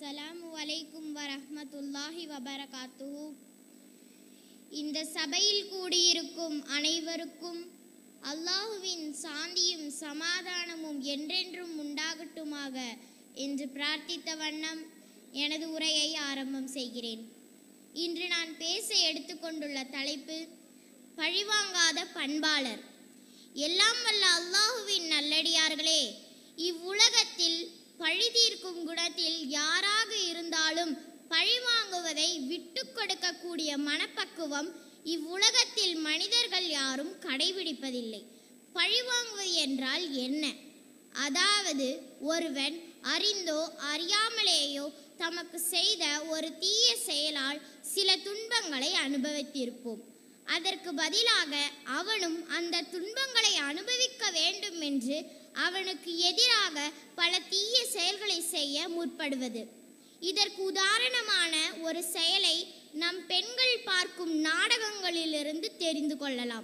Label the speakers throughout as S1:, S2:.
S1: அஸ்ஸலாமு அலைக்கும் வரஹ்மத்துல்லாஹி வபரகாத்துஹு இந்த சபையில் கூடியிருக்கும் அனைவருக்கும் அல்லாஹுவின் சாந்தியும் சமாதானமும் என்றென்றும் உண்டாகட்டுமாக என்று பிரார்த்தித்த வண்ணம் எனது உரையை ஆரம்பம் செய்கிறேன் இன்று நான் பேச எடுத்துக்கொண்டுள்ள தலைப்பு பழிவாங்காத பண்பாளர் எல்லாம் வல்ல அல்லாஹுவின் நல்லடியார்களே இவ்வுலகத்தில் பழி தீர்க்கும் குணத்தில் யாராக இருந்தாலும் பழி வாங்குவதை விட்டு கொடுக்கக்கூடிய மனப்பக்குவம் இவ்வுலகத்தில் மனிதர்கள் யாரும் கடைபிடிப்பதில்லை பழி வாங்குவது என்றால் என்ன அதாவது ஒருவன் அறிந்தோ அறியாமலேயோ தமக்கு செய்த ஒரு தீய செயலால் சில துன்பங்களை அனுபவித்திருப்போம் அதற்கு பதிலாக அவனும் அந்த துன்பங்களை அனுபவிக்க வேண்டும் என்று அவனுக்கு எதிராக பல தீய செயல்களை செய்ய முற்படுவது இதற்கு உதாரணமான ஒரு செயலை நம் பெண்கள் பார்க்கும் நாடகங்களிலிருந்து தெரிந்து கொள்ளலாம்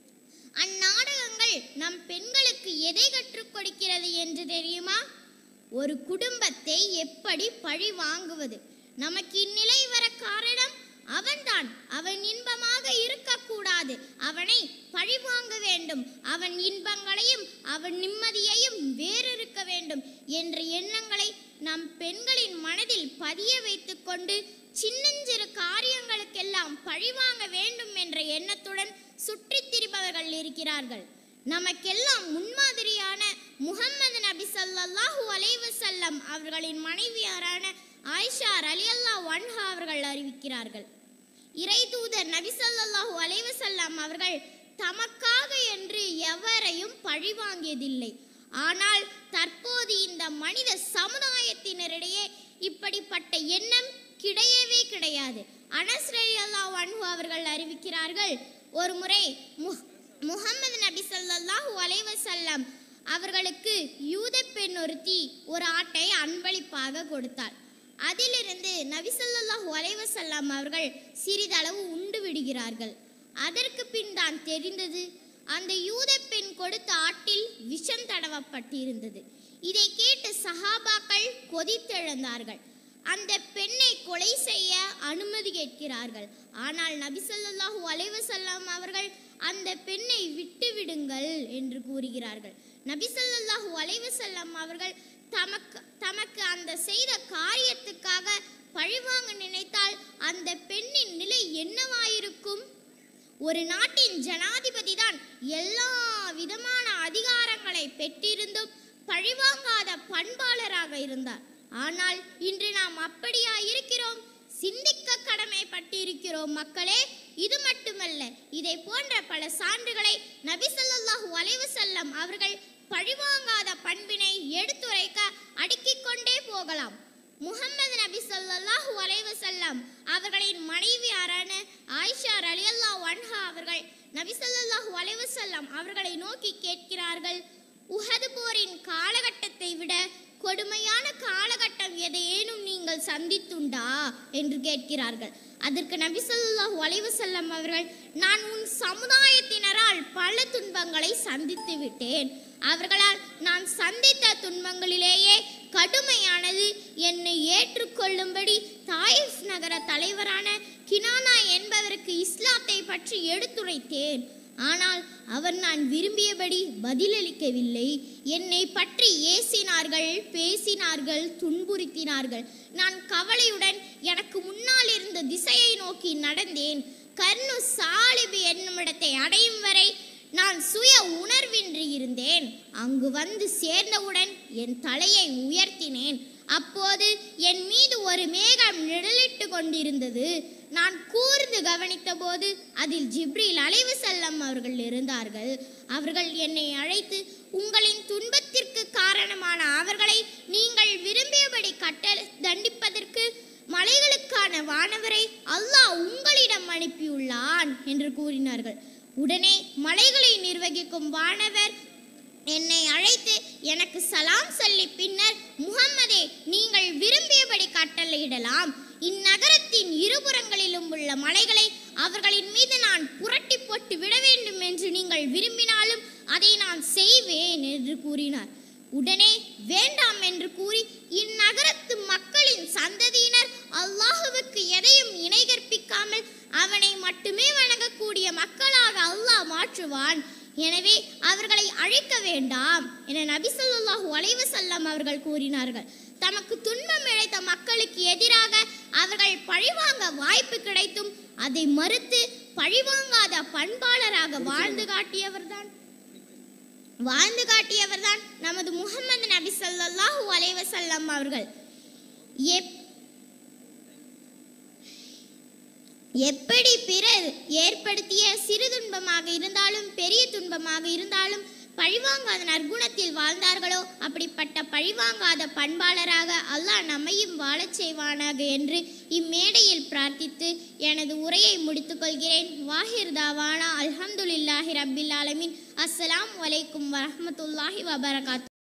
S1: அந்நாடகங்கள் நம் பெண்களுக்கு எதை கற்றுக் கொடுக்கிறது என்று தெரியுமா ஒரு குடும்பத்தை எப்படி பழி வாங்குவது நமக்கு இந்நிலை வர காரணம் அவன்தான் அவன் இன்பமாக இருக்கக்கூடாது அவனை பழி வாங்க வேண்டும் அவன் இன்பங்களையும் அவன் நிம்மதியையும் வேறிருக்க வேண்டும் என்ற எண்ணங்களை நம் பெண்களின் மனதில் பதிய வைத்துக்கொண்டு சின்னஞ்சிறு காரியங்களுக்கெல்லாம் பழி வாங்க வேண்டும் என்ற எண்ணத்துடன் சுற்றித் திரிபவர்கள் இருக்கிறார்கள் நமக்கெல்லாம் முன்மாதிரியான முகம்மது நபி ஸல்லல்லாஹு அலைஹி வஸல்லம் அவர்களின் மனைவியாரான ஆயிஷா ரலியல்லாஹு அன்ஹா அவர்கள் அறிவிக்கிறார்கள் இறைதூதர் நபி ஸல்லல்லாஹு அலைஹி வஸல்லம் அவர்கள் தமக்காக என்று எவரையும் பழி வாங்கியதில்லை ஆனால் தற்போது இந்த மனித சமுதாயத்தினரிடையே இப்படிப்பட்ட எண்ணம் கிடையவே கிடையாது அனஸ் ரலியல்லாஹு அன்ஹு அவர்கள் அறிவிக்கிறார்கள் ஒரு முறை முஹ் முகமது நபி ஸல்லல்லாஹு அலைஹி வஸல்லம் அவர்களுக்கு யூத பெண் ஒருத்தி ஒரு ஆட்டை அன்பளிப்பாக கொடுத்தாள் அதிலிருந்து நபி ஸல்லல்லாஹு அலைஹி வஸல்லம் அவர்கள் சிறிதளவு உண்டு விடுகிறார்கள் அதற்கு பின் தான் தெரிந்தது அந்த யூத பெண் கொடுத்த ஆட்டில் விஷம் தடவப்பட்டிருந்தது இதை கேட்டு சஹாபாக்கள் கொதித்தெழுந்தார்கள் அந்த பெண்ணை கொலை செய்ய அனுமதி கேட்கிறார்கள் ஆனால் நபி ஸல்லல்லாஹு அலைஹி வஸல்லம் அவர்கள் அந்த பெண்ணை விட்டு விடுங்கள் என்று கூறுகிறார்கள் நபி ஸல்லல்லாஹு அலைஹி வஸல்லம் அவர்கள் தமக்கு தமக்கு அந்த செய்த காரியத்துக்காக பழிவாங்க நினைத்தால் அந்த பெண்ணின் நிலை என்னவாயிருக்கும் ஒரு நாட்டின் ஜனாதிபதி தான் எல்லா விதமான அதிகாரங்களை பெற்றிருந்தும் பழிவாங்காத பண்பாளராக இருந்தார் ஆனால் இன்று நாம் அப்படியா இருக்கிறோம் சிந்திக்க கடமைப்பட்டிருக்கிறோம் மக்களே இது மட்டுமல்ல இதை போன்ற பல சான்றுகளை நபி ஸல்லல்லாஹு அலைஹி வஸல்லம் அவர்கள் பழிவாங்காத பண்பினை எடுத்துரைக்க அடுக்கிக் கொண்டே போகலாம் முகமது நபி ஸல்லல்லாஹு அலைஹி வஸல்லம் அவர்களின் மனைவியாரான ஆயிஷா ரலியல்லாஹு அன்ஹா அவர்கள் நபி ஸல்லல்லாஹு அலைஹி வஸல்லம் அவர்களை நோக்கி கேட்கிறார்கள் உஹது போரின் காலகட்டத்தை விட கொடுமையான காலகட்டம் எதையேனும் நீங்கள் சந்தித்துண்டா என்று கேட்கிறார்கள் அதற்கு நபி ஸல்லல்லாஹு அலைஹி வஸல்லம் அவர்கள் நான் உன் சமுதாயத்தினரால் பல துன்பங்களை சந்தித்து விட்டேன் அவர்களால் நான் சந்தித்த துன்பங்களிலேயே கடுமையானது என்னை ஏற்றுக்கொள்ளும்படி தாயிஃப் நகர தலைவரான கினானா என்பவருக்கு இஸ்லாத்தை பற்றி எடுத்துரைத்தேன் ஆனால் அவர் நான் விரும்பியபடி பதிலளிக்கவில்லை என்னை பற்றி ஏசினார்கள் பேசினார்கள் துன்புறுத்தினார்கள் நான் கவலையுடன் எனக்கு முன்னால் இருந்த திசையை நோக்கி நடந்தேன் கர்னு சாலிபு என்னுமிடத்தை அடையும் வரை நான் சுய உணர்வின்றி இருந்தேன் அங்கு வந்து சேர்ந்தவுடன் என் தலையை உயர்த்தினேன் அப்போது என் மீது ஒரு மேகம் நிழலிட்டு கொண்டிருந்தது நான் கூர்ந்து கவனித்த போது அதில் ஜிப்ரீல் அலைவு செல்லம் அவர்கள் இருந்தார்கள் அவர்கள் என்னை அழைத்து உங்களின் துன்பத்திற்கு காரணமான அவர்களை நீங்கள் விரும்பியபடி கட்ட தண்டிப்பதற்கு மலைகளுக்கான வானவரை அல்லாஹ் உங்களிடம் அனுப்பியுள்ளான் என்று கூறினார்கள் உடனே மலைகளை நிர்வகிக்கும் வானவர் என்னை அழைத்து எனக்கு சலாம் சொல்லி பின்னர் முகம்மதே நீங்கள் விரும்பியபடி கட்டளையிடலாம் இந்நகரத்தின் இருபுறங்களிலும் உள்ள மலைகளை அவர்களின் மீது நான் புரட்டி போட்டு விட வேண்டும் என்று நீங்கள் விரும்பினாலும் அதை நான் செய்வேன் என்று கூறினார் உடனே வேண்டாம் என்று கூறி இந்நகரத்து மக்களின் சந்ததியினர் அல்லாஹுவுக்கு எதையும் இணை கற்பிக்காமல் அவனை மட்டுமே வணங்கக்கூடிய மக்களாக அல்லாஹ் மாற்றுவான் எனவே அவர்களை அழிக்க வேண்டாம் என நபி ஸல்லல்லாஹு அலைஹி வஸல்லம் அவர்கள் கூறினார்கள் தமக்கு துன்பம் இழைத்த மக்களுக்கு எதிராக அவர்கள் பழிவாங்க வாய்ப்பு கிடைத்தும் அதை மறுத்து பழிவாங்காத பண்பாளராக வாழ்ந்து காட்டியவர்தான் வாழ்ந்து காட்டியவர்தான் நமது முகமது நபி ஸல்லல்லாஹு அலைஹி வஸல்லம் அவர்கள் எப் எப்படி பிறர் ஏற்படுத்திய சிறு துன்பமாக இருந்தாலும் பெரிய துன்பமாக இருந்தாலும் பழிவாங்காத நற்குணத்தில் வாழ்ந்தார்களோ அப்படிப்பட்ட பழிவாங்காத பண்பாளராக அல்லாஹ் நம்மையும் வாழச் செய்வானாக என்று இம்மேடையில் பிரார்த்தித்து எனது உரையை முடித்துக்கொள்கிறேன் வாஹிர் தாவானா அல்ஹம்துலில்லாஹி ரப்பில் ஆலமீன் அஸ்ஸலாமு அலைக்கும் வரஹ்மத்துல்லாஹி வபரகாத்து